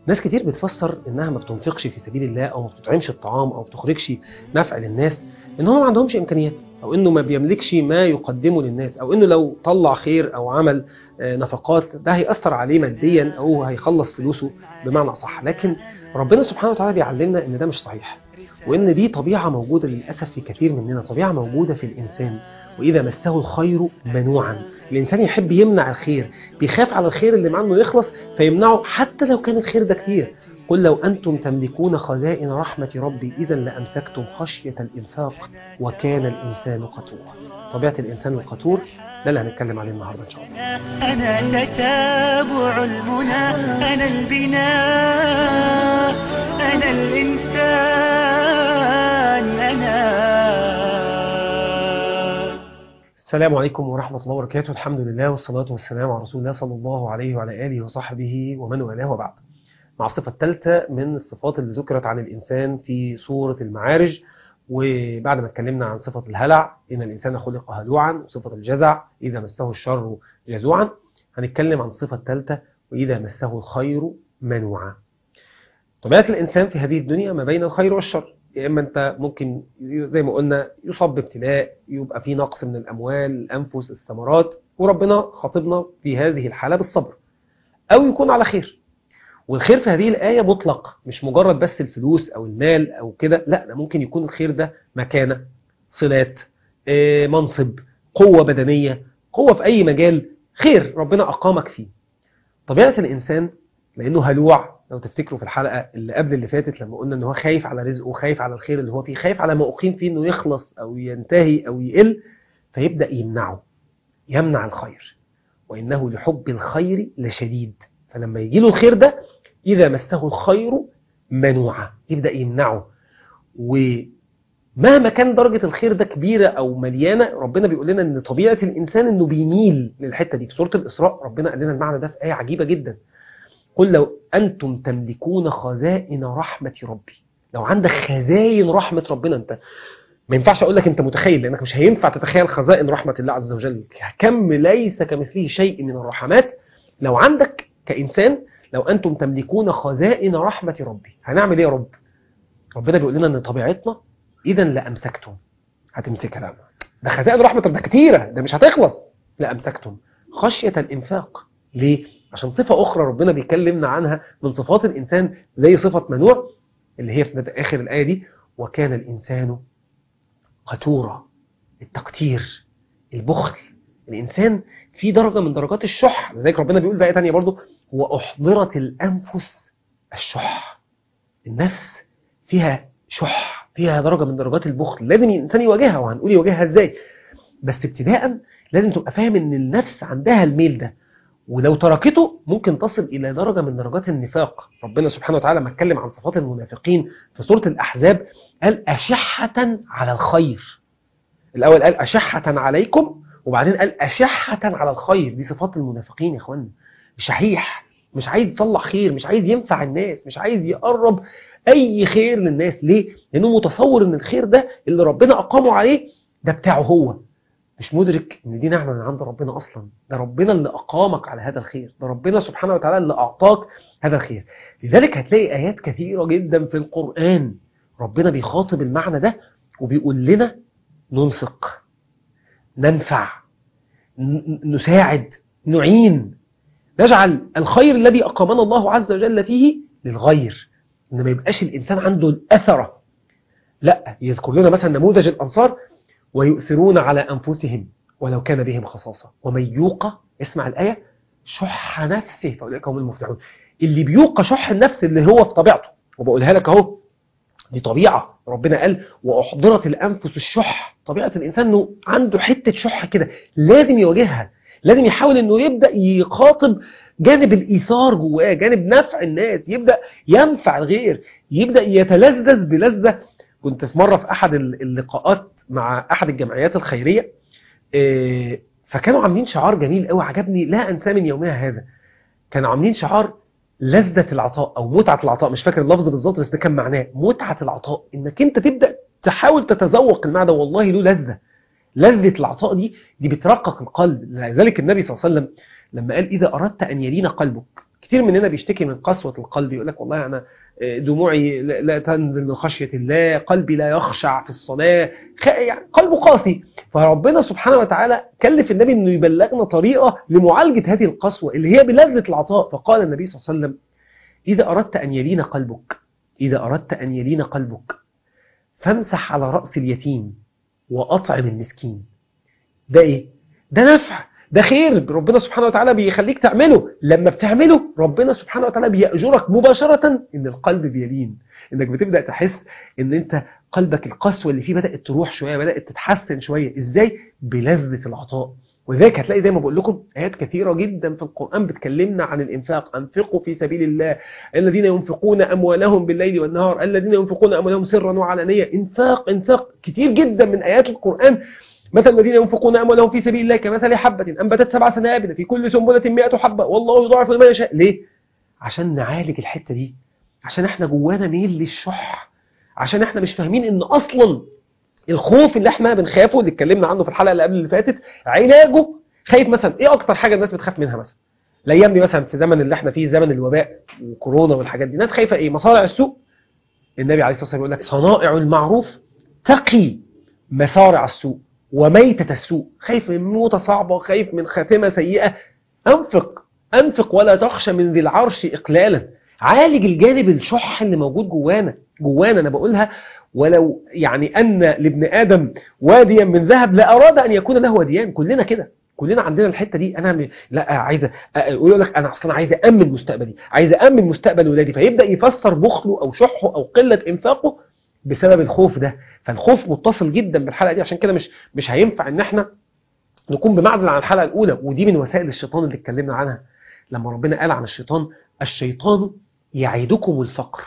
ناس كتير بتفسر انها ما بتنفقش في سبيل الله او ما بتطعمش الطعام او ما بتخرجش نفع للناس ان هم ما عندهمش امكانيات او انه ما بيملكش ما يقدمه للناس او انه لو طلع خير او عمل آه، نفقات ده هيأثر عليه ماديا او هيخلص فلوسه بمعنى اصح لكن ربنا سبحانه وتعالى بيعلمنا ان ده مش صحيح وان دي طبيعه موجوده للاسف في كثير مننا طبيعه موجوده في الانسان واذا مسه الخير منوعا الانسان يحب يمنع الخير بيخاف على الخير اللي معاه انه يخلص فيمنعه حتى لو كان الخير ده كتير قل لو أنتم تملكون خزائن رحمة ربي إذا لأمسكتم خشية الإنفاق وكان الإنسان قتورا طبيعة الإنسان القتور ده اللي هنتكلم عليه النهاردة إن شاء الله أنا تتابع المنى أنا البناء أنا الإنسان أنا السلام عليكم ورحمة الله وبركاته الحمد لله والصلاة والسلام على رسول الله صلى الله عليه وعلى آله وصحبه ومن والاه وبعد مع الصفة الثالثة من الصفات اللي ذكرت عن الإنسان في سورة المعارج وبعد ما اتكلمنا عن صفة الهلع إن الإنسان خلق هلوعا وصفة الجزع إذا مسه الشر جزوعا هنتكلم عن الصفة الثالثة وإذا مسه الخير منوعا طبيعة الإنسان في هذه الدنيا ما بين الخير والشر يا إما أنت ممكن زي ما قلنا يصاب بابتلاء يبقى في نقص من الأموال الأنفس الثمرات وربنا خاطبنا في هذه الحالة بالصبر أو يكون على خير والخير في هذه الآية مطلق مش مجرد بس الفلوس أو المال أو كده لا ده ممكن يكون الخير ده مكانة صلات آه، منصب قوة بدنية قوة في أي مجال خير ربنا أقامك فيه طبيعة الإنسان لأنه هلوع لو تفتكروا في الحلقة اللي قبل اللي فاتت لما قلنا ان هو خايف على رزقه خايف على الخير اللي هو فيه خايف على ما أقيم فيه انه يخلص أو ينتهي أو يقل فيبدأ يمنعه يمنع الخير وإنه لحب الخير لشديد فلما يجي له الخير ده إذا مسه الخير منوعا يبدأ يمنعه ومهما كان درجة الخير ده كبيرة أو مليانة ربنا بيقول لنا إن طبيعة الإنسان إنه بيميل للحتة دي في سورة الإسراء ربنا قال لنا المعنى ده في آية عجيبة جدا قل لو أنتم تملكون خزائن رحمة ربي لو عندك خزائن رحمة ربنا أنت ما ينفعش أقول لك أنت متخيل لأنك مش هينفع تتخيل خزائن رحمة الله عز وجل كم ليس كمثله شيء من الرحمات لو عندك كإنسان لو أنتم تملكون خزائن رحمة ربي هنعمل إيه يا رب ربنا بيقول لنا أن طبيعتنا إذا لأمسكتم هتمسكها لا ده خزائن رحمة ده كتيرة ده مش هتخلص لأمسكتم خشية الإنفاق ليه؟ عشان صفة أخرى ربنا بيكلمنا عنها من صفات الإنسان زي صفة منوع اللي هي في آخر الآية دي وكان الإنسان قتورا التقتير البخل الإنسان في درجة من درجات الشح لذلك ربنا بيقول بقى تانية برضو وأحضرت الأنفس الشح النفس فيها شح فيها درجة من درجات البخل لازم الإنسان يواجهها وهنقول يواجهها إزاي بس ابتداء لازم تبقى فاهم إن النفس عندها الميل ده ولو تركته ممكن تصل إلى درجة من درجات النفاق ربنا سبحانه وتعالى ما اتكلم عن صفات المنافقين في سورة الأحزاب قال أشحة على الخير الأول قال أشحة عليكم وبعدين قال أشحة على الخير دي صفات المنافقين يا إخوانا شحيح مش عايز يطلع خير مش عايز ينفع الناس مش عايز يقرب أي خير للناس ليه؟ لأنه متصور إن الخير ده اللي ربنا أقامه عليه ده بتاعه هو مش مدرك ان دي نعمه من عند ربنا اصلا ده ربنا اللي اقامك على هذا الخير ده ربنا سبحانه وتعالى اللي اعطاك هذا الخير لذلك هتلاقي ايات كثيره جدا في القران ربنا بيخاطب المعنى ده وبيقول لنا ننفق ننفع ن- نساعد نعين نجعل الخير الذي اقامنا الله عز وجل فيه للغير ان ما يبقاش الانسان عنده الاثره لا يذكر لنا مثلا نموذج الانصار ويؤثرون على أنفسهم ولو كان بهم خصاصة ومن يوق اسمع الآية شح نفسه فأولئك هم المفلحون اللي بيوق شح النفس اللي هو في طبيعته وبقولها لك اهو دي طبيعة ربنا قال وأحضرت الأنفس الشح طبيعة الإنسان أنه عنده حتة شح كده لازم يواجهها لازم يحاول أنه يبدأ يخاطب جانب الإيثار جواه جانب نفع الناس يبدأ ينفع الغير يبدأ يتلذذ بلذة كنت في مرة في أحد اللقاءات مع أحد الجمعيات الخيرية إيه، فكانوا عاملين شعار جميل قوي عجبني لا أنساه من يومها هذا كانوا عاملين شعار لذة العطاء أو متعة العطاء مش فاكر اللفظ بالظبط بس ده كان معناه متعة العطاء إنك أنت تبدأ تحاول تتذوق المعنى ده والله له لذة لذة العطاء دي دي بترقق القلب لذلك النبي صلى الله عليه وسلم لما قال إذا أردت أن يلين قلبك كتير مننا بيشتكي من قسوة القلب يقول لك والله أنا دموعي لا لا تنزل من خشية الله قلبي لا يخشع في الصلاة خ- يعني قلبه قاسي فربنا سبحانه وتعالى كلف النبي أنه يبلغنا طريقة لمعالجة هذه القسوة اللي هي بلذة العطاء فقال النبي صلى الله عليه وسلم إذا أردت أن يلين قلبك إذا أردت أن يلين قلبك فامسح على رأس اليتيم وأطعم المسكين ده إيه؟ ده نفع ده خير ربنا سبحانه وتعالى بيخليك تعمله لما بتعمله ربنا سبحانه وتعالى بيأجرك مباشرة إن القلب بيلين إنك بتبدأ تحس إن أنت قلبك القسوة اللي فيه بدأت تروح شوية بدأت تتحسن شوية إزاي؟ بلذة العطاء وذلك هتلاقي زي ما بقول لكم آيات كثيرة جدا في القرآن بتكلمنا عن الإنفاق أنفقوا في سبيل الله الذين ينفقون أموالهم بالليل والنهار الذين ينفقون أموالهم سرا وعلانية إنفاق إنفاق كتير جدا من آيات القرآن مثل الذين ينفقون أموالهم في سبيل الله كمثل حبة أنبتت سبع سنابل في كل سنبلة مئة حبة والله يضاعف لمن يشاء ليه؟ عشان نعالج الحتة دي عشان احنا جوانا ميل للشح عشان احنا مش فاهمين ان اصلا الخوف اللي احنا بنخافه اللي اتكلمنا عنه في الحلقة اللي قبل اللي فاتت علاجه خايف مثلا ايه اكتر حاجة الناس بتخاف منها مثلا الايام دي مثلا في زمن اللي احنا فيه زمن الوباء وكورونا والحاجات دي الناس خايفة ايه مصارع السوق النبي عليه الصلاة والسلام يقول لك صنائع المعروف تقي مسارع السوء وميتة السوء خايف من موتة صعبة خايف من خاتمة سيئة أنفق أنفق ولا تخشى من ذي العرش إقلالا عالج الجانب الشح اللي موجود جوانا جوانا أنا بقولها ولو يعني أن لابن آدم واديا من ذهب لأراد أن يكون له واديان كلنا كده كلنا عندنا الحته دي انا م... لا عايزه يقول لك انا اصلا عايز امن مستقبلي عايز امن مستقبل ولادي فيبدا يفسر بخله او شحه او قله انفاقه بسبب الخوف ده فالخوف متصل جدا بالحلقه دي عشان كده مش مش هينفع ان احنا نكون بمعزل عن الحلقه الاولى ودي من وسائل الشيطان اللي اتكلمنا عنها لما ربنا قال عن الشيطان الشيطان يعيدكم الفقر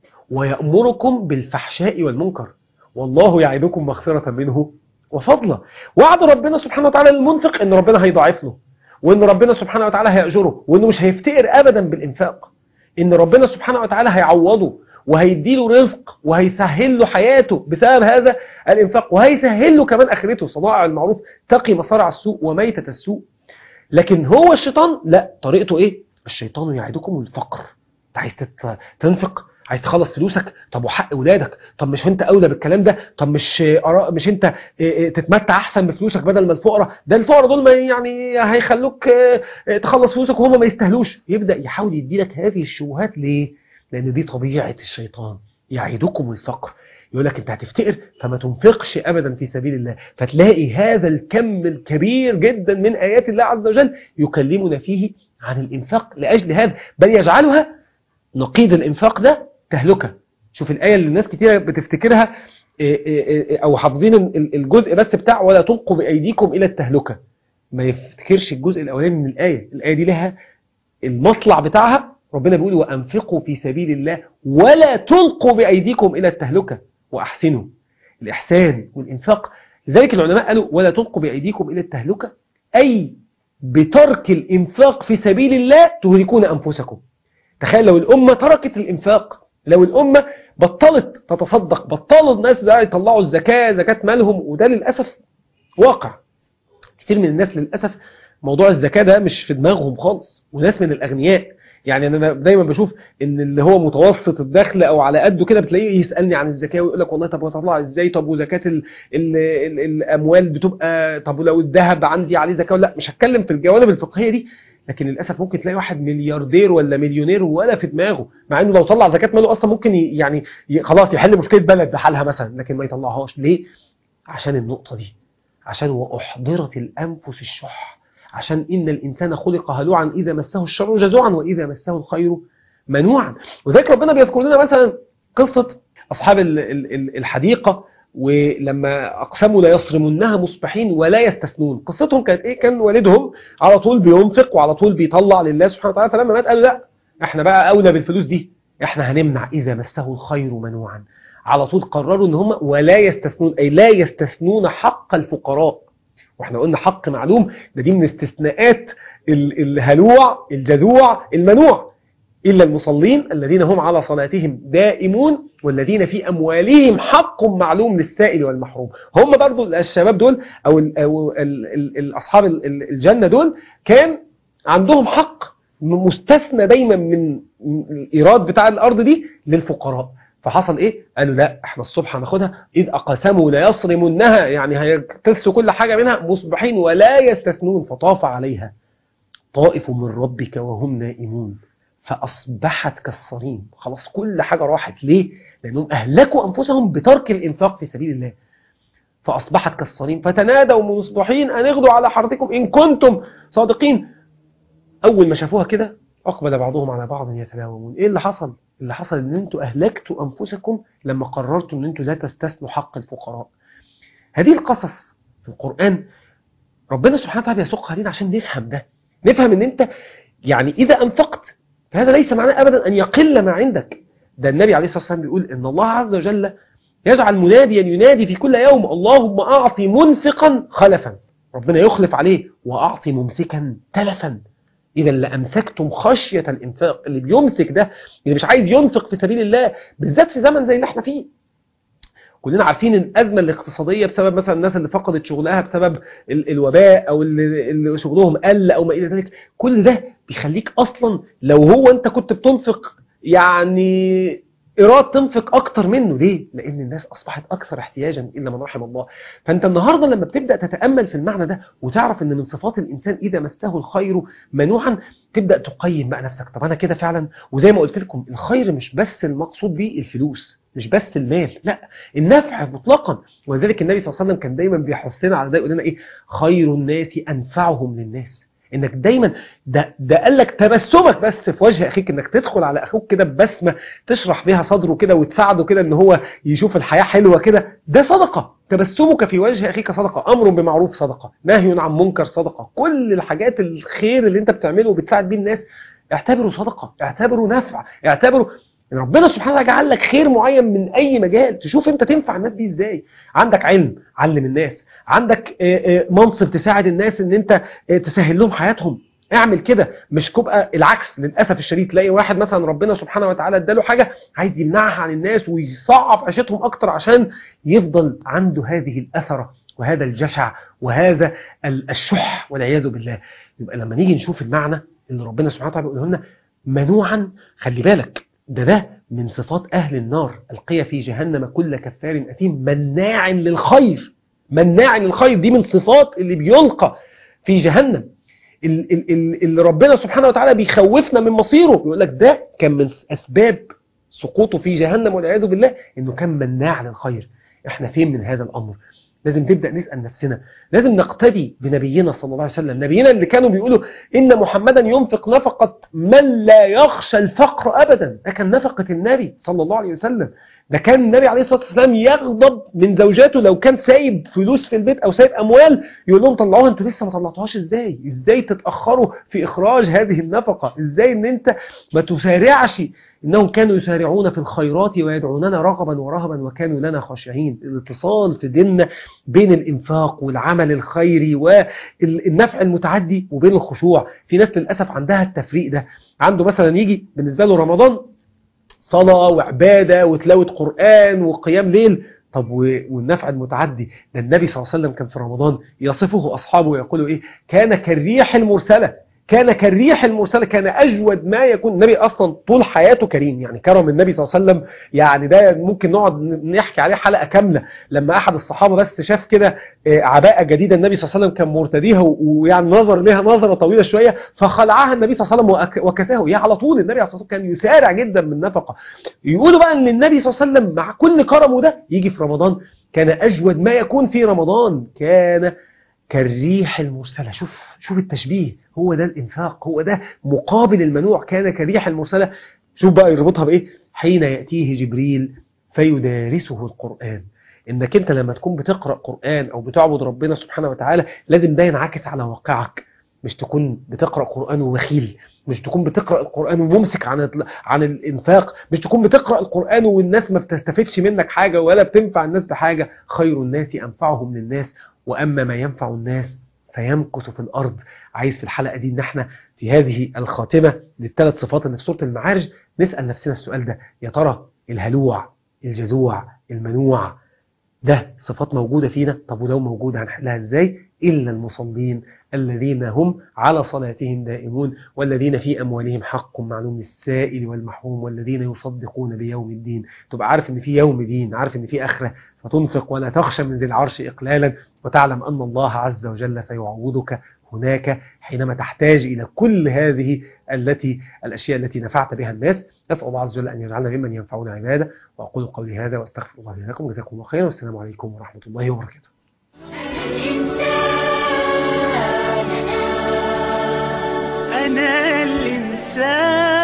ويأمركم بالفحشاء والمنكر والله يعيدكم مغفرة منه وفضلا وعد ربنا سبحانه وتعالى للمنفق ان ربنا هيضاعف له وان ربنا سبحانه وتعالى هيأجره وانه مش هيفتقر ابدا بالانفاق ان ربنا سبحانه وتعالى هيعوضه وهيديله رزق وهيسهل له حياته بسبب هذا الانفاق وهيسهل له كمان اخرته صنائع المعروف تقي مصارع السوء وميتة السوء لكن هو الشيطان لا طريقته ايه الشيطان يعدكم الفقر انت عايز تنفق عايز تخلص فلوسك طب وحق اولادك طب مش انت اولى بالكلام ده طب مش مش انت تتمتع احسن بفلوسك بدل ما الفقراء ده الفقراء دول ما يعني هيخلوك تخلص فلوسك وهم ما يستاهلوش يبدا يحاول يديلك هذه الشبهات ليه لان دي طبيعه الشيطان يعيدكم الفقر يقول لك انت هتفتقر فما تنفقش ابدا في سبيل الله فتلاقي هذا الكم الكبير جدا من ايات الله عز وجل يكلمنا فيه عن الانفاق لاجل هذا بل يجعلها نقيض الانفاق ده تهلكة شوف الآية اللي الناس كتير بتفتكرها أو حافظين الجزء بس بتاع ولا تلقوا بأيديكم إلى التهلكة ما يفتكرش الجزء الأولاني من الآية الآية دي لها المطلع بتاعها ربنا بيقول وأنفقوا في سبيل الله ولا تلقوا بأيديكم إلى التهلكة وأحسنوا الإحسان والإنفاق لذلك العلماء قالوا ولا تلقوا بأيديكم إلى التهلكة أي بترك الإنفاق في سبيل الله تهلكون أنفسكم تخيل لو الأمة تركت الإنفاق لو الأمة بطلت تتصدق بطلوا الناس بقى يطلعوا الزكاة زكاة مالهم وده للأسف واقع كتير من الناس للأسف موضوع الزكاة ده مش في دماغهم خالص وناس من الأغنياء يعني أنا دايما بشوف إن اللي هو متوسط الدخل أو على قده كده بتلاقيه يسألني عن الزكاة ويقول لك والله طب وطلع إزاي طب وزكاة ال ال ال الأموال بتبقى طب ولو الذهب عندي عليه زكاة ولا مش هتكلم في الجوانب الفقهية دي لكن للأسف ممكن تلاقي واحد ملياردير ولا مليونير ولا في دماغه مع انه لو طلع زكاة ماله اصلا ممكن يعني خلاص يحل مشكلة بلد بحالها مثلا لكن ما يطلعهاش ليه عشان النقطة دي عشان وأحضرت الأنفس الشح عشان إن الإنسان خلق هلوعا إذا مسه الشر جزوعا وإذا مسه الخير منوعا وذلك ربنا بيذكر لنا مثلا قصة أصحاب الحديقة ولما أقسموا لا يصرمنها مصبحين ولا يستثنون قصتهم كانت إيه كان والدهم على طول بينفق وعلى طول بيطلع لله سبحانه وتعالى فلما مات قالوا لا احنا بقى أولى بالفلوس دي احنا هنمنع إذا مسه الخير منوعا على طول قرروا ان هم ولا يستثنون أي لا يستثنون حق الفقراء واحنا قلنا حق معلوم ده دي من استثناءات الهلوع الجزوع المنوع إلا المصلين الذين هم على صلاتهم دائمون والذين في أموالهم حق معلوم للسائل والمحروم هم برضو الشباب دول أو, ال أو ال ال أصحاب الجنة دول كان عندهم حق مستثنى دايما من من الايراد بتاع الارض دي للفقراء فحصل ايه قالوا لا احنا الصبح هناخدها اذ اقسموا لا يصرمنها يعني هيكتسوا كل حاجه منها مصبحين ولا يستثنون فطاف عليها طائف من ربك وهم نائمون فاصبحت كالصريم خلاص كل حاجه راحت ليه لانهم اهلكوا انفسهم بترك الانفاق في سبيل الله فاصبحت كالصريم فتنادوا مصبحين ان اغدوا على حرثكم ان كنتم صادقين اول ما شافوها كده اقبل بعضهم على بعض يتلاومون ايه اللي حصل اللي حصل ان انتوا اهلكتوا انفسكم لما قررتوا ان انتوا لا تستثنوا حق الفقراء هذه القصص في القرآن ربنا سبحانه وتعالى بيسوقها لنا عشان نفهم ده نفهم ان انت يعني اذا انفقت فهذا ليس معناه ابدا ان يقل ما عندك ده النبي عليه الصلاة والسلام بيقول ان الله عز وجل يجعل مناديا ينادي في كل يوم اللهم اعطي منفقا خلفا ربنا يخلف عليه واعطي ممسكا تلفا إذا لأمسكتم خشية الإنفاق اللي بيمسك ده اللي مش عايز ينفق في سبيل الله بالذات في زمن زي اللي احنا فيه كلنا عارفين الأزمة الاقتصادية بسبب مثلا الناس اللي فقدت شغلها بسبب ال الوباء أو اللي, اللي شغلهم قل أو ما إلى ذلك كل ده بيخليك أصلا لو هو أنت كنت بتنفق يعني إيراد تنفق أكتر منه ليه؟ لأن الناس أصبحت أكثر احتياجا إلا من رحم الله فأنت النهاردة لما بتبدأ تتأمل في المعنى ده وتعرف أن من صفات الإنسان إذا مسه الخير منوعا تبدأ تقيم بقى نفسك طب أنا كده فعلا وزي ما قلت لكم الخير مش بس المقصود به الفلوس مش بس المال لا النفع مطلقا ولذلك النبي صلى الله عليه وسلم كان دايما بيحثنا على ده يقول لنا ايه خير الناس انفعهم للناس انك دايما ده ده قال لك تبسمك بس في وجه اخيك انك تدخل على اخوك كده ببسمه تشرح بيها صدره كده وتساعده كده ان هو يشوف الحياه حلوه كده ده صدقه تبسمك في وجه اخيك صدقه امر بمعروف صدقه نهي عن منكر صدقه كل الحاجات الخير اللي انت بتعمله وبتساعد بيه الناس اعتبره صدقه اعتبره نفع اعتبره ربنا سبحانه وتعالى جعل لك خير معين من اي مجال تشوف انت تنفع الناس بيه ازاي عندك علم علم الناس عندك منصب تساعد الناس ان انت تسهل لهم حياتهم اعمل كده مش تبقى العكس للاسف الشديد تلاقي واحد مثلا ربنا سبحانه وتعالى اداله حاجه عايز يمنعها عن الناس ويصعب عيشتهم اكتر عشان يفضل عنده هذه الاثره وهذا الجشع وهذا الشح والعياذ بالله يبقى لما نيجي نشوف المعنى اللي ربنا سبحانه وتعالى بيقوله لنا منوعا خلي بالك ده ده من صفات أهل النار القي في جهنم كل كفار أثيم مناع للخير مناع للخير دي من صفات اللي بيلقى في جهنم اللي ربنا سبحانه وتعالى بيخوفنا من مصيره بيقول لك ده كان من أسباب سقوطه في جهنم والعياذ بالله إنه كان مناع للخير احنا فين من هذا الأمر لازم تبدأ نسأل نفسنا لازم نقتدي بنبينا صلى الله عليه وسلم نبينا اللي كانوا بيقولوا إن محمدا ينفق نفقة من لا يخشى الفقر أبدا ده كان نفقة النبي صلى الله عليه وسلم ده كان النبي عليه الصلاة والسلام يغضب من زوجاته لو كان سايب فلوس في البيت أو سايب أموال يقول لهم طلعوها انتوا لسه ما طلعتوهاش ازاي ازاي تتأخروا في إخراج هذه النفقة ازاي ان انت ما تسارعش إنهم كانوا يسارعون في الخيرات ويدعوننا رغبا ورهبا وكانوا لنا خاشعين الاتصال في ديننا بين الإنفاق والعمل الخيري والنفع المتعدي وبين الخشوع في ناس للأسف عندها التفريق ده عنده مثلا يجي بالنسبة له رمضان صلاة وعبادة وتلاوة قرآن وقيام ليل طب والنفع المتعدي ده النبي صلى الله عليه وسلم كان في رمضان يصفه أصحابه ويقولوا إيه كان كالريح المرسلة كان كالريح المرسلة كان أجود ما يكون النبي أصلا طول حياته كريم يعني كرم النبي صلى الله عليه وسلم يعني ده ممكن نقعد نحكي عليه حلقة كاملة لما أحد الصحابة بس شاف كده عباءة جديدة النبي صلى الله عليه وسلم كان مرتديها ويعني نظر لها نظرة طويلة شوية فخلعها النبي صلى الله عليه وسلم وكساه يعني على طول النبي صلى الله عليه وسلم كان يسارع جدا بالنفقة يقولوا بقى أن النبي صلى الله عليه وسلم مع كل كرمه ده يجي في رمضان كان أجود ما يكون في رمضان كان كالريح المرسلة شوف شوف التشبيه هو ده الإنفاق هو ده مقابل المنوع كان كالريح المرسلة شوف بقى يربطها بإيه حين يأتيه جبريل فيدارسه القرآن إنك أنت لما تكون بتقرأ قرآن أو بتعبد ربنا سبحانه وتعالى لازم ده ينعكس على واقعك مش تكون بتقرأ قرآن وبخيل مش تكون بتقرأ القرآن وممسك عن عن الإنفاق مش تكون بتقرأ القرآن والناس ما بتستفدش منك حاجة ولا بتنفع الناس بحاجة خير الناس أنفعهم للناس وأما ما ينفع الناس فيمكث في الأرض عايز في الحلقة دي ان احنا في هذه الخاتمة للثلاث صفات اللي في سورة المعارج نسأل نفسنا السؤال ده يا ترى الهلوع الجزوع المنوع ده صفات موجودة فينا طب ولو موجودة هنحلها ازاي إلا المصلين الذين هم على صلاتهم دائمون والذين في أموالهم حق معلوم للسائل والمحروم والذين يصدقون بيوم الدين تبقى عارف إن في يوم دين عارف إن في آخرة فتنفق ولا تخشى من ذي العرش إقلالا وتعلم أن الله عز وجل سيعوضك هناك حينما تحتاج إلى كل هذه التي الأشياء التي نفعت بها الناس أسأل الله عز وجل أن يجعلنا ممن ينفعون عباده وأقول قولي هذا وأستغفر الله لي ولكم جزاكم الله خيرا والسلام عليكم ورحمة الله وبركاته أنا الإنسان